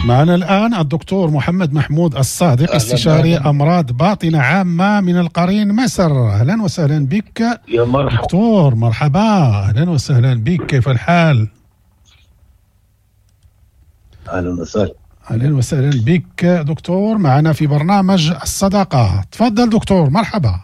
معنا الآن الدكتور محمد محمود الصادق استشاري أمراض باطنة عامة من القرين مصر أهلا وسهلا بك يا مرحبا دكتور مرحبا أهلا وسهلا بك كيف الحال اهلا وسهلا أهلا وسهلا بك دكتور معنا في برنامج الصداقة تفضل دكتور مرحبا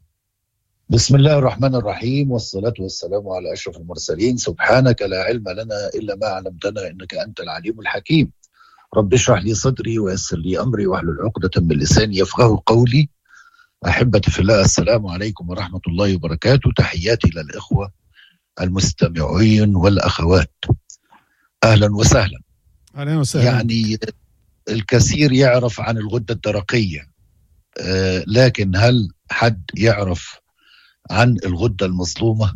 بسم الله الرحمن الرحيم والصلاة والسلام على أشرف المرسلين سبحانك لا علم لنا إلا ما علمتنا إنك أنت العليم الحكيم رب اشرح لي صدري ويسر لي أمري واحلل عقدة من لساني يفقه قولي أحبتي في الله السلام عليكم ورحمة الله وبركاته تحياتي للإخوة المستمعين والأخوات أهلا وسهلا أهلا وسهلا يعني الكثير يعرف عن الغدة الدرقية آه، لكن هل حد يعرف عن الغدة المظلومة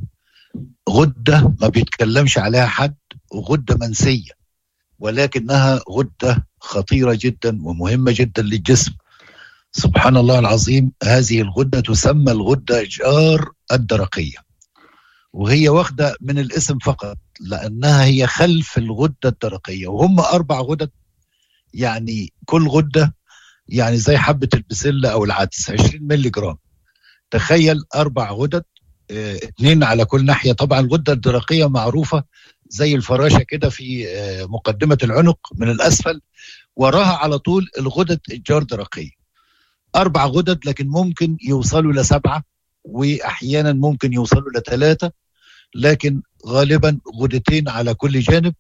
غدة ما بيتكلمش عليها حد وغدة منسية ولكنها غدة خطيرة جدا ومهمة جدا للجسم سبحان الله العظيم هذه الغدة تسمى الغدة جار الدرقية وهي واخدة من الاسم فقط لأنها هي خلف الغدة الدرقية وهم أربع غدد يعني كل غدة يعني زي حبة البسلة أو العدس 20 ملي جرام تخيل أربع غدد اه، اتنين على كل ناحية طبعا الغدة الدرقية معروفة زي الفراشة كده في اه، مقدمة العنق من الأسفل وراها على طول الغدد الجار درقية أربع غدد لكن ممكن يوصلوا لسبعة وأحيانا ممكن يوصلوا لثلاثة لكن غالبا غدتين على كل جانب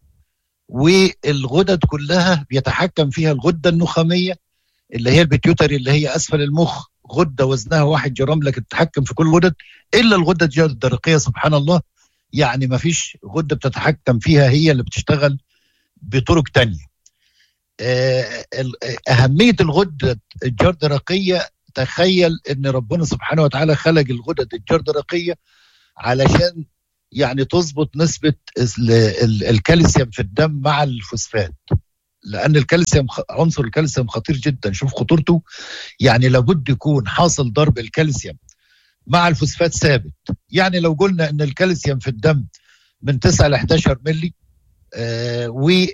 والغدد كلها بيتحكم فيها الغدة النخامية اللي هي البيتيوتري اللي هي أسفل المخ غدة وزنها واحد جرام لكن تتحكم في كل الغدد إلا الغدة الجار الدرقية سبحان الله يعني ما فيش غدة بتتحكم فيها هي اللي بتشتغل بطرق تانية آه، ال- آه، أهمية الغدة الجردرقية تخيل ان ربنا سبحانه وتعالى خلق الغدد الجردرقية علشان يعني تظبط نسبة ال- ال- الكالسيوم في الدم مع الفوسفات لأن الكالسيوم خ- عنصر الكالسيوم خطير جدا شوف خطورته يعني لابد يكون حاصل ضرب الكالسيوم مع الفوسفات ثابت يعني لو قلنا ان الكالسيوم في الدم من 9 ل 11 ملي آه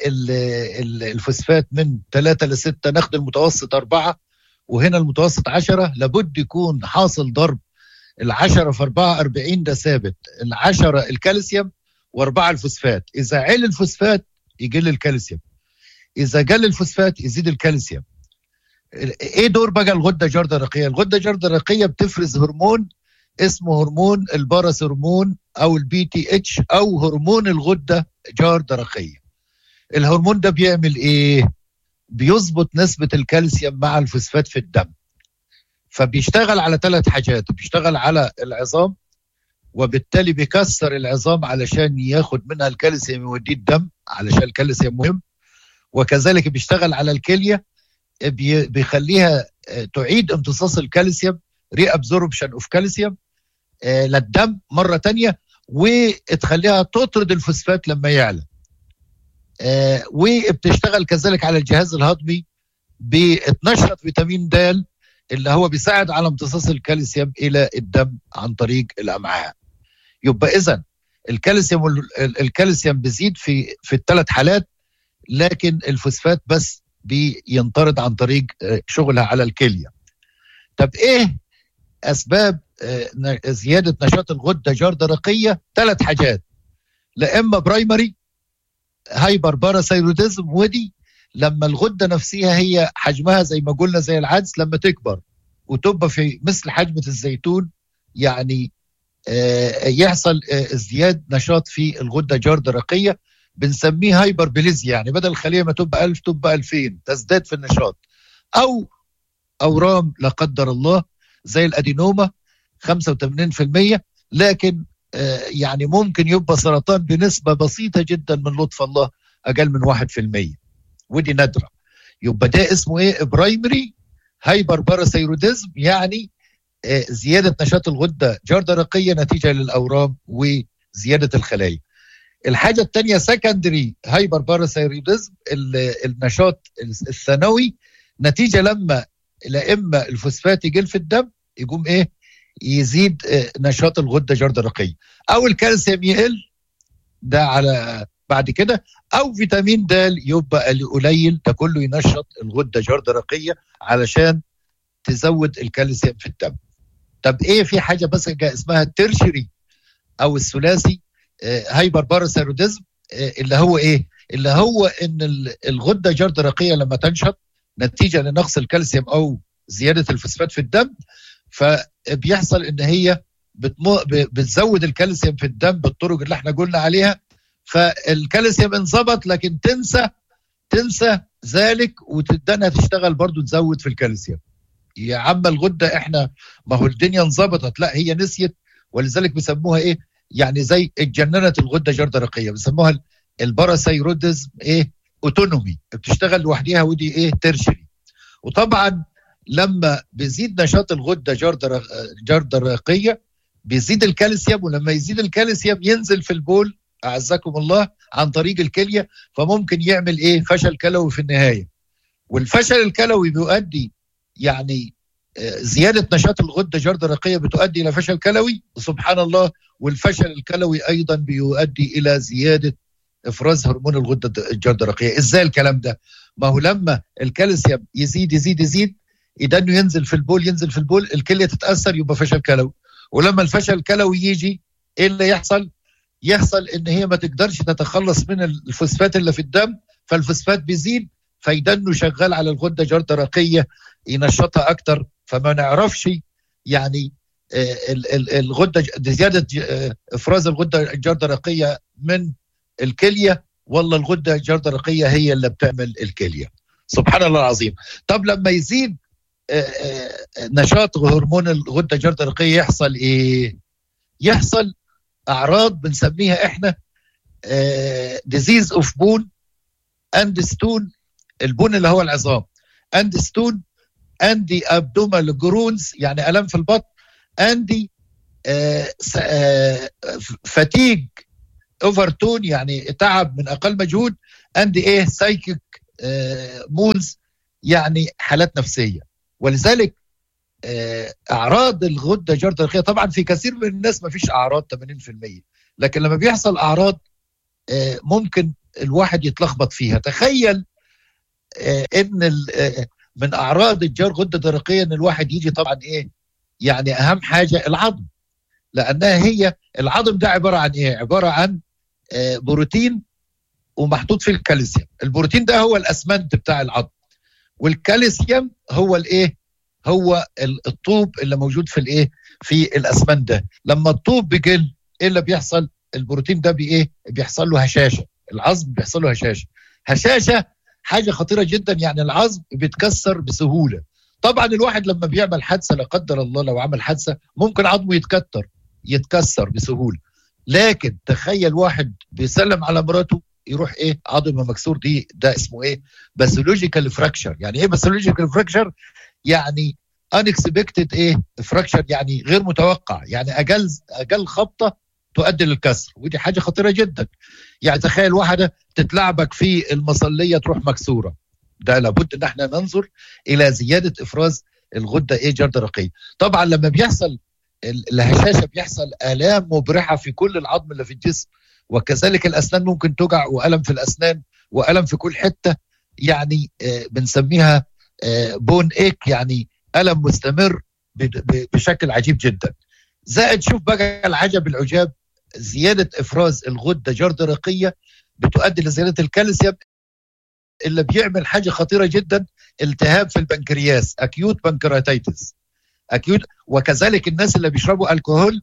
والفوسفات من 3 ل 6 ناخد المتوسط 4 وهنا المتوسط 10 لابد يكون حاصل ضرب ال10 في 4 40 ده ثابت ال10 الكالسيوم و4 الفوسفات اذا عل الفوسفات يقل الكالسيوم اذا قل الفوسفات يزيد الكالسيوم ايه دور بقى الغده الجردرقيه الغده الجردرقيه بتفرز هرمون اسمه هرمون البارس هرمون او البي تي اتش او هرمون الغده جردرقيه الهرمون ده بيعمل ايه بيظبط نسبه الكالسيوم مع الفوسفات في الدم فبيشتغل على ثلاث حاجات بيشتغل على العظام وبالتالي بيكسر العظام علشان ياخد منها الكالسيوم يوديه الدم علشان الكالسيوم مهم وكذلك بيشتغل على الكليه بي- بيخليها آه، تعيد امتصاص الكالسيوم ري ابزوربشن اوف كالسيوم للدم مره تانية وتخليها تطرد الفوسفات لما يعلى آه، وبتشتغل كذلك على الجهاز الهضمي بتنشط فيتامين د اللي هو بيساعد على امتصاص الكالسيوم الى الدم عن طريق الامعاء يبقى اذا الكالسيوم وال- ال- الكالسيوم بيزيد في في الثلاث حالات لكن الفوسفات بس بينطرد عن طريق آه، شغلها على الكليه طب ايه اسباب آه، ن- زياده نشاط الغده جردرقيه ثلاث حاجات لا اما برايمري هايبر باراثايروديزم ودي لما الغده نفسها هي حجمها زي ما قلنا زي العدس لما تكبر وتبقى في مثل حجمه الزيتون يعني آه، يحصل آه، ازدياد نشاط في الغده الجردرقيه بنسميه هايبر بليزيا يعني بدل الخليه ما تبقى 1000 تبقى 2000 تزداد في النشاط او اورام لا قدر الله زي الادينوما 85% لكن آه، يعني ممكن يبقى سرطان بنسبه بسيطه جدا من لطف الله اقل من 1% ودي نادره يبقى ده اسمه ايه برايمري هايبر باراثايروديزم يعني آه، زياده نشاط الغده جردرقيه نتيجه للاورام وزياده الخلايا الحاجه الثانيه سكندري هايبر باراثايروديزم النشاط الثانوي نتيجه لما لا اما الفوسفات يقل في الدم يقوم ايه يزيد آه، نشاط الغده جردرقيه او الكالسيوم يقل ده على بعد كده او فيتامين د يبقى القليل ده كله ينشط الغده جردرقيه علشان تزود الكالسيوم في الدم طب ايه في حاجه بس اسمها الترشري او الثلاثي هايبر باراثيروديزم اللي هو ايه اللي هو ان الغده جردرقيه لما تنشط نتيجه لنقص الكالسيوم او زياده الفوسفات في الدم فبيحصل ان هي بتمو... بتزود الكالسيوم في الدم بالطرق اللي احنا قلنا عليها فالكالسيوم انظبط لكن تنسى تنسى ذلك وتدنها تشتغل برضو تزود في الكالسيوم يا عم الغده احنا ما هو الدنيا انظبطت لا هي نسيت ولذلك بيسموها ايه يعني زي اتجننت الغده جردرقيه بيسموها الباراسيرودزم ايه اوتونومي بتشتغل لوحديها ودي ايه ترشري وطبعا لما بيزيد نشاط الغده جردرقيه بيزيد الكالسيوم ولما يزيد الكالسيوم ينزل في البول اعزكم الله عن طريق الكليه فممكن يعمل ايه فشل كلوي في النهايه والفشل الكلوي بيؤدي يعني زياده نشاط الغده الجردرقيه بتؤدي الى فشل كلوي سبحان الله والفشل الكلوي ايضا بيؤدي الى زياده افراز هرمون الغده الجردرقيه ازاي الكلام ده ما هو لما الكالسيوم يزيد يزيد يزيد اذا انه ينزل في البول ينزل في البول الكليه تتاثر يبقى فشل كلوي ولما الفشل الكلوي يجي ايه اللي يحصل يحصل ان هي ما تقدرش تتخلص من الفوسفات اللي في الدم فالفوسفات بيزيد فيدنه شغال على الغده الجردرقيه ينشطها اكتر فما نعرفش يعني الغده زياده افراز الغده الجردرقيه من الكليه ولا الغده الجردرقيه هي اللي بتعمل الكليه سبحان الله العظيم طب لما يزيد نشاط هرمون الغده الجردرقيه يحصل ايه يحصل اعراض بنسميها احنا ديزيز اوف بون اند ستون البون اللي هو العظام اند ستون اندي ابدومال جرونز يعني الام في البطن اندي فتيج اوفرتون يعني تعب من اقل مجهود عندي ايه سايكيك مونز يعني حالات نفسيه ولذلك اعراض الغده الجردرقيه طبعا في كثير من الناس ما فيش اعراض 80% لكن لما بيحصل اعراض ممكن الواحد يتلخبط فيها تخيل ان من اعراض الجر غده درقيه ان الواحد يجي طبعا ايه يعني اهم حاجه العظم لانها هي العظم ده عباره عن ايه عباره عن بروتين ومحطوط فيه الكالسيوم البروتين ده هو الاسمنت بتاع العظم والكالسيوم هو الايه هو الطوب اللي موجود في الايه في الاسمنت ده لما الطوب بيقل ايه اللي بيحصل البروتين ده بايه بيحصل له هشاشه العظم بيحصل له هشاشه هشاشه حاجه خطيره جدا يعني العظم بيتكسر بسهوله طبعا الواحد لما بيعمل حادثه لا قدر الله لو عمل حادثه ممكن عظمه يتكتر يتكسر بسهوله لكن تخيل واحد بيسلم على مراته يروح ايه عظمه مكسور دي ده اسمه ايه باثولوجيكال فراكشر يعني ايه باثولوجيكال فراكشر يعني unexpected ايه فراكشر يعني غير متوقع يعني اقل اقل خبطه تؤدي للكسر ودي حاجه خطيره جدا يعني تخيل واحده تتلعبك في المصليه تروح مكسوره ده لابد ان احنا ننظر الى زياده افراز الغده ايه جردرقيه طبعا لما بيحصل الهشاشه بيحصل الام مبرحه في كل العظم اللي في الجسم وكذلك الاسنان ممكن توجع والم في الاسنان والم في كل حته يعني آه بنسميها آه بون ايك يعني الم مستمر بشكل عجيب جدا زائد شوف بقى العجب العجاب زياده افراز الغده جردرقيه بتؤدي لزياده الكالسيوم اللي بيعمل حاجه خطيره جدا التهاب في البنكرياس اكيوت بنكرياتيتس اكيوت وكذلك الناس اللي بيشربوا الكحول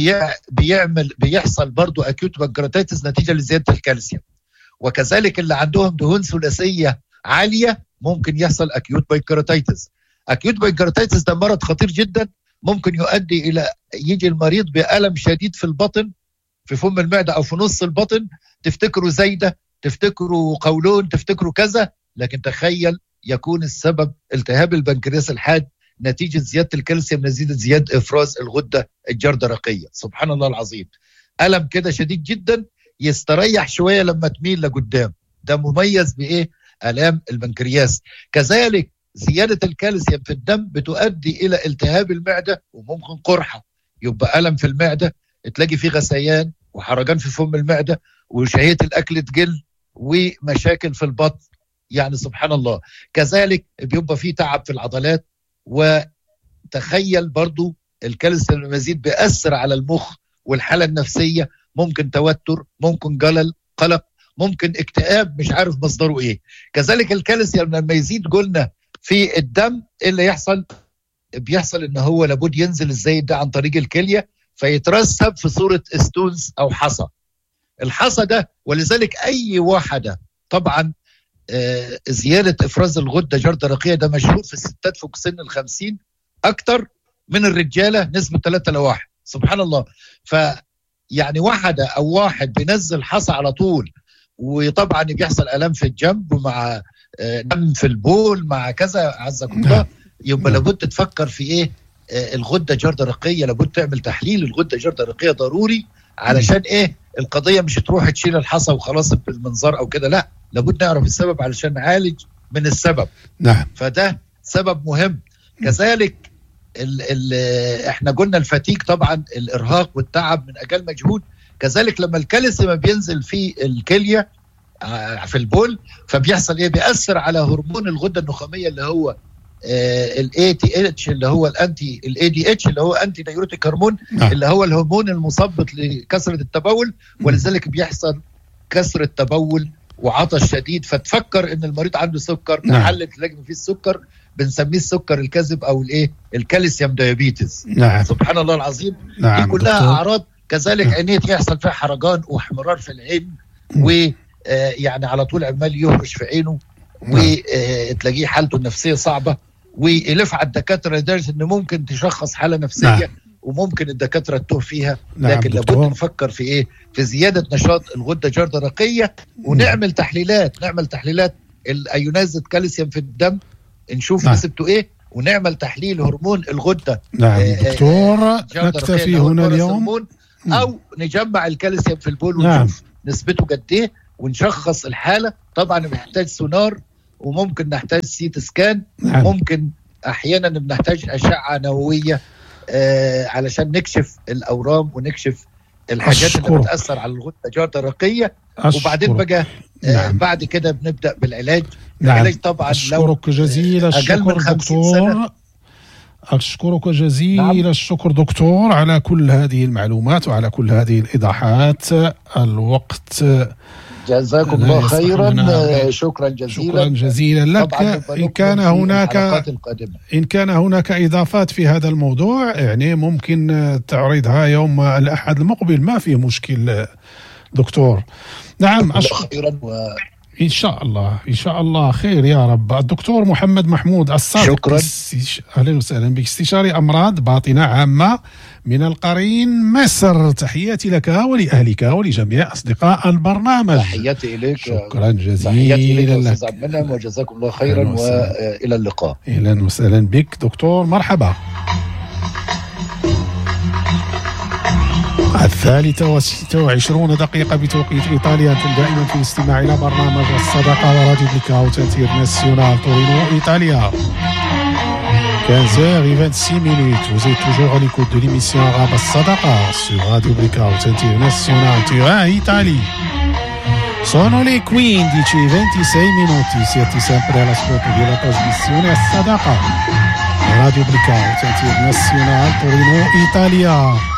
بيعمل بيحصل برضو اكيوت بنكرياتيتس نتيجه لزياده الكالسيوم وكذلك اللي عندهم دهون ثلاثيه عاليه ممكن يحصل اكيوت بنكرياتيتس اكيوت بنكرياتيتس ده مرض خطير جدا ممكن يؤدي الى يجي المريض بالم شديد في البطن في فم المعده او في نص البطن تفتكروا زايده تفتكروا قولون تفتكروا كذا لكن تخيل يكون السبب التهاب البنكرياس الحاد نتيجه زياده الكالسيوم نتيجه زياده افراز الغده الجردرقيه سبحان الله العظيم الم كده شديد جدا يستريح شويه لما تميل لقدام ده مميز بايه الام البنكرياس كذلك زياده الكالسيوم في الدم بتؤدي الى التهاب المعده وممكن قرحه يبقى الم في المعده تلاقي فيه غثيان وحرجان في فم المعده وشهيه الاكل تقل ومشاكل في البطن يعني سبحان الله كذلك بيبقى في تعب في العضلات وتخيل برضو الكالسيوم المزيد بيأثر على المخ والحالة النفسية ممكن توتر ممكن جلل قلق ممكن اكتئاب مش عارف مصدره ايه كذلك الكالسيوم لما يزيد قلنا في الدم ايه اللي يحصل بيحصل ان هو لابد ينزل الزايد ده عن طريق الكليه فيترسب في صوره استونز او حصى الحصى ده ولذلك اي واحده طبعا آه، زياده افراز الغده جرد الرقيه ده مشهور في الستات فوق سن ال 50 اكتر من الرجاله نسبه 3 ل 1 سبحان الله ف يعني واحده او واحد بينزل حصى على طول وطبعا بيحصل الام في الجنب مع آه، دم في البول مع كذا عزك الله نعم. يبقى نعم. لابد تفكر في ايه آه، الغده جرده رقيه لابد تعمل تحليل الغده جرده رقيه ضروري علشان ايه القضيه مش تروح تشيل الحصى وخلاص بالمنظار او كده لا لابد نعرف السبب علشان نعالج من السبب نعم فده سبب مهم كذلك ال ال احنا قلنا الفتيك طبعا الارهاق والتعب من اجل مجهود كذلك لما الكالسيوم بينزل في الكليه ع- في البول فبيحصل ايه بيأثر على هرمون الغده النخاميه اللي هو الاي تي اتش اللي هو الانتي الاي دي اتش اللي هو انتي دايوريتيك هرمون نعم. اللي هو الهرمون المثبط لكثره التبول ولذلك بيحصل كسر التبول وعطش شديد فتفكر ان المريض عنده سكر نعم. تحلل تلاقي فيه السكر بنسميه السكر الكاذب او الايه الكالسيوم دايابيتس نعم سبحان الله العظيم دي نعم كلها دكتور. اعراض كذلك نعم. عينيه يحصل فيها حرجان واحمرار في العين مم. و آه، يعني على طول عمال يهرش في عينه نعم. وتلاقيه حالته النفسيه صعبه ويلف على الدكاتره لدرجه ان ممكن تشخص حاله نفسيه نعم. وممكن الدكاتره تتوه فيها نعم لكن لابد دكتور نفكر في ايه؟ في زياده نشاط الغده جرده رقيه ونعمل تحليلات نعمل تحليلات الايونايزد كالسيوم في الدم نشوف نعم. نسبته ايه ونعمل تحليل هرمون الغده نعم آه، آه، دكتور جرده رقيه نكتفي اللي هو هنا الفرس اليوم هرمون، او نجمع الكالسيوم في البول نعم. ونشوف نسبته قد ايه ونشخص الحاله طبعا بنحتاج سونار وممكن نحتاج سيت سكان نعم ممكن احيانا بنحتاج اشعه نوويه آه علشان نكشف الاورام ونكشف الحاجات اللي أشكرك. بتاثر على الغده الجرده الرقيه وبعدين أشكرك. بقى آه نعم. بعد كده بنبدا بالعلاج نعم العلاج طبعا لو أشكرك جزيل أقل من الشكر 50 دكتور أشكرك جزيل نعم. الشكر دكتور على كل هذه المعلومات وعلى كل هذه الإيضاحات الوقت جزاكم لا الله يصح خيرا لنا. آه شكرا جزيلا شكرا جزيلا لك طبعاً نبقى إن كان نكمل في هناك الحلقات القادمه إن كان هناك إضافات في هذا الموضوع يعني ممكن آه، تعرضها يوم الأحد المقبل ما في مشكل آه، دكتور نعم الله أشكر خيرا و... إن شاء الله إن شاء الله خير يا رب الدكتور محمد محمود الصادق شكراً. استش... أهلا وسهلا بك استشاري أمراض باطنة عامة من القرين مصر تحياتي لك ولأهلك ولجميع أصدقاء البرنامج تحياتي اليك شكرا تحياتي اليك جزيلا يا لك استاذ عبد المنعم وجزاكم الله خيرا أهلا وسهلا. والى اللقاء اهلا وسهلا بك دكتور مرحبا الثالثة وستة وعشرون دقيقة بتوقيت إيطاليا أنتم دائما في الاستماع إلى برنامج الصداقة وراديو بليكاوت انترناسيونال تورينو إيطاليا 15h26 minutes. Vous êtes toujours à l'écoute de l'émission Arabe Sadaqa sur Radio Blackout International Turin, Italie. Sono le 15 e 26 minuti, siete sempre all'ascolto della trasmissione a Sadaqa. Radio Blackout International Torino, Italia.